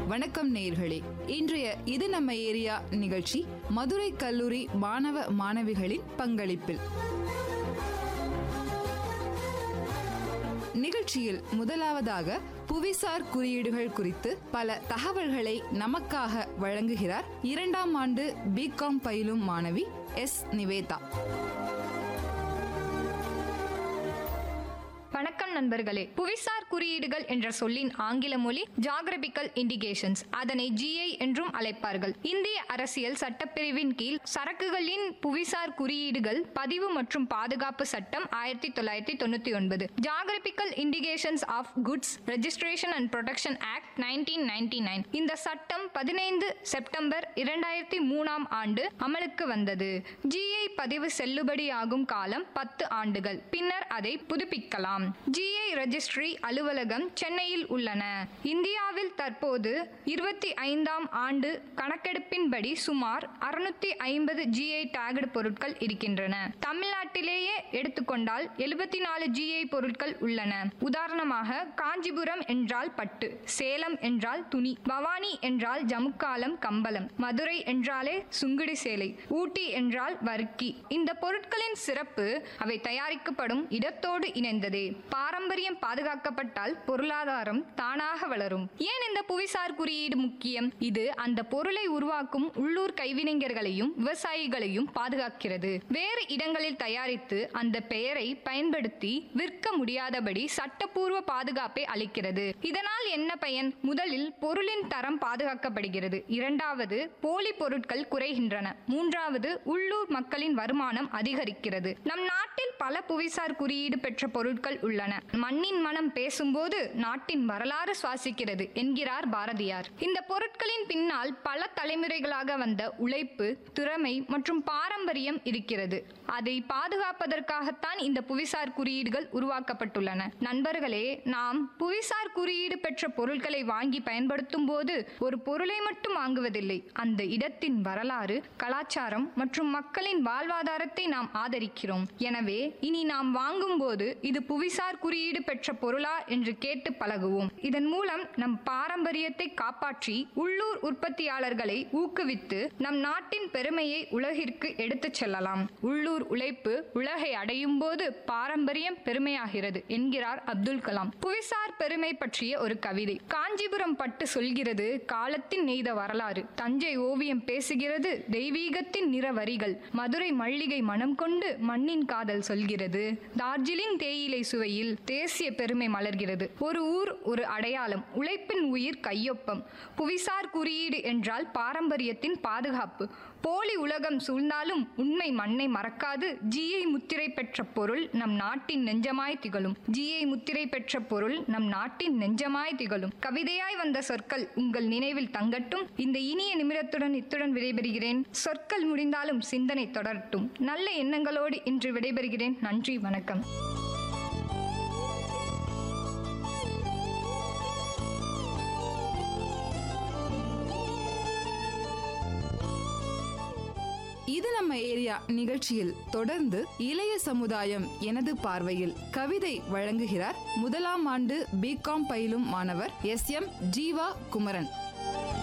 வணக்கம் நேயர்களே இன்றைய இது நம்ம ஏரியா நிகழ்ச்சி மதுரை கல்லூரி மாணவ மாணவிகளின் பங்களிப்பில் நிகழ்ச்சியில் முதலாவதாக புவிசார் குறியீடுகள் குறித்து பல தகவல்களை நமக்காக வழங்குகிறார் இரண்டாம் ஆண்டு பிகாம் பயிலும் மாணவி எஸ் நிவேதா வணக்கம் நண்பர்களே புவிசார் குறியீடுகள் என்ற சொல்லின் ஆங்கில மொழி ஜாகிரபிக்கல் இண்டிகேஷன்ஸ் அதனை ஜிஐ என்றும் அழைப்பார்கள் இந்திய அரசியல் சட்டப்பிரிவின் கீழ் சரக்குகளின் புவிசார் குறியீடுகள் பதிவு மற்றும் பாதுகாப்பு சட்டம் ஆயிரத்தி தொள்ளாயிரத்தி தொண்ணூத்தி ஒன்பது geographical indications of goods registration and protection act nineteen ninety nine இந்த சட்டம் பதினைந்து செப்டம்பர் இரண்டாயிரத்தி மூணாம் ஆண்டு அமலுக்கு வந்தது ஜிஐ பதிவு செல்லுபடியாகும் காலம் பத்து ஆண்டுகள் பின்னர் அதை புதுப்பிக்கலாம் ஜிஐ ரெஜிஸ்ட்ரி அலுவலகம் சென்னையில் உள்ளன இந்தியாவில் தற்போது இருபத்தி ஐந்தாம் ஆண்டு கணக்கெடுப்பின்படி சுமார் அறுநூத்தி ஐம்பது ஜிஐ டேக்டு பொருட்கள் இருக்கின்றன தமிழ்நாட்டிலேயே எடுத்துக்கொண்டால் எழுபத்தி நாலு ஜிஐ பொருட்கள் உள்ளன உதாரணமாக காஞ்சிபுரம் என்றால் பட்டு சேலம் என்றால் துணி பவானி என்றால் ஜமுக்காலம் கம்பளம் மதுரை என்றாலே சுங்குடி சேலை ஊட்டி என்றால் வர்க்கி இந்த பொருட்களின் சிறப்பு அவை தயாரிக்கப்படும் இடத்தோடு இணைந்ததே பாரம்பரியம் பாதுகாக்கப்பட்டால் பொருளாதாரம் தானாக வளரும் ஏன் இந்த புவிசார் குறியீடு முக்கியம் இது அந்த பொருளை உருவாக்கும் உள்ளூர் கைவினைஞர்களையும் விவசாயிகளையும் பாதுகாக்கிறது வேறு இடங்களில் தயாரித்து அந்த பெயரை பயன்படுத்தி விற்க முடியாதபடி சட்டப்பூர்வ பாதுகாப்பை அளிக்கிறது இதனால் என்ன பயன் முதலில் பொருளின் தரம் பாதுகாக்கப்படுகிறது இரண்டாவது போலி பொருட்கள் குறைகின்றன மூன்றாவது உள்ளூர் மக்களின் வருமானம் அதிகரிக்கிறது நம் நாட்டில் பல புவிசார் குறியீடு பெற்ற பொருட்கள் உள்ளன மண்ணின் மனம் பேசும்போது நாட்டின் வரலாறு சுவாசிக்கிறது என்கிறார் பாரதியார் இந்த பொருட்களின் பின்னால் பல தலைமுறைகளாக வந்த உழைப்பு திறமை மற்றும் பாரம்பரியம் இருக்கிறது அதை பாதுகாப்பதற்காகத்தான் இந்த புவிசார் குறியீடுகள் உருவாக்கப்பட்டுள்ளன நண்பர்களே நாம் புவிசார் குறியீடு பெற்ற பொருட்களை வாங்கி பயன்படுத்தும் போது ஒரு பொருளை மட்டும் வாங்குவதில்லை அந்த இடத்தின் வரலாறு கலாச்சாரம் மற்றும் மக்களின் வாழ்வாதாரத்தை நாம் ஆதரிக்கிறோம் எனவே இனி நாம் வாங்கும்போது இது புவிசார் குறியீடு பெற்ற பொருளா என்று கேட்டு பழகுவோம் இதன் மூலம் நம் பாரம்பரியத்தை காப்பாற்றி உள்ளூர் உற்பத்தியாளர்களை ஊக்குவித்து நம் நாட்டின் பெருமையை உலகிற்கு எடுத்துச் செல்லலாம் உள்ளூர் உழைப்பு உலகை அடையும் போது பாரம்பரியம் பெருமையாகிறது என்கிறார் அப்துல் கலாம் புவிசார் பெருமை பற்றிய ஒரு கவிதை காஞ்சிபுரம் பட்டு சொல்கிறது காலத்தின் நெய்த வரலாறு தஞ்சை ஓவியம் பேசுகிறது தெய்வீகத்தின் நிற வரிகள் மதுரை மல்லிகை மனம் கொண்டு மண்ணின் காதல் சொல்கிறது டார்ஜிலிங் தேயிலை சுவையில் தேசிய பெருமை மலர்கிறது ஒரு ஊர் ஒரு அடையாளம் உழைப்பின் உயிர் கையொப்பம் புவிசார் குறியீடு என்றால் பாரம்பரியத்தின் பாதுகாப்பு போலி உலகம் சூழ்ந்தாலும் உண்மை மண்ணை மறக்காது ஜிஐ முத்திரை பெற்ற பொருள் நம் நாட்டின் நெஞ்சமாய் திகழும் ஜிஐ முத்திரை பெற்ற பொருள் நம் நாட்டின் நெஞ்சமாய் திகழும் கவிதையாய் வந்த சொற்கள் உங்கள் நினைவில் தங்கட்டும் இந்த இனிய நிமிடத்துடன் இத்துடன் விடைபெறுகிறேன் சொற்கள் முடிந்தாலும் சிந்தனை தொடரட்டும் நல்ல எண்ணங்களோடு இன்று விடைபெறுகிறேன் நன்றி வணக்கம் இது நம்ம ஏரியா நிகழ்ச்சியில் தொடர்ந்து இளைய சமுதாயம் எனது பார்வையில் கவிதை வழங்குகிறார் முதலாம் ஆண்டு பிகாம் பயிலும் மாணவர் எஸ் எம் ஜீவா குமரன்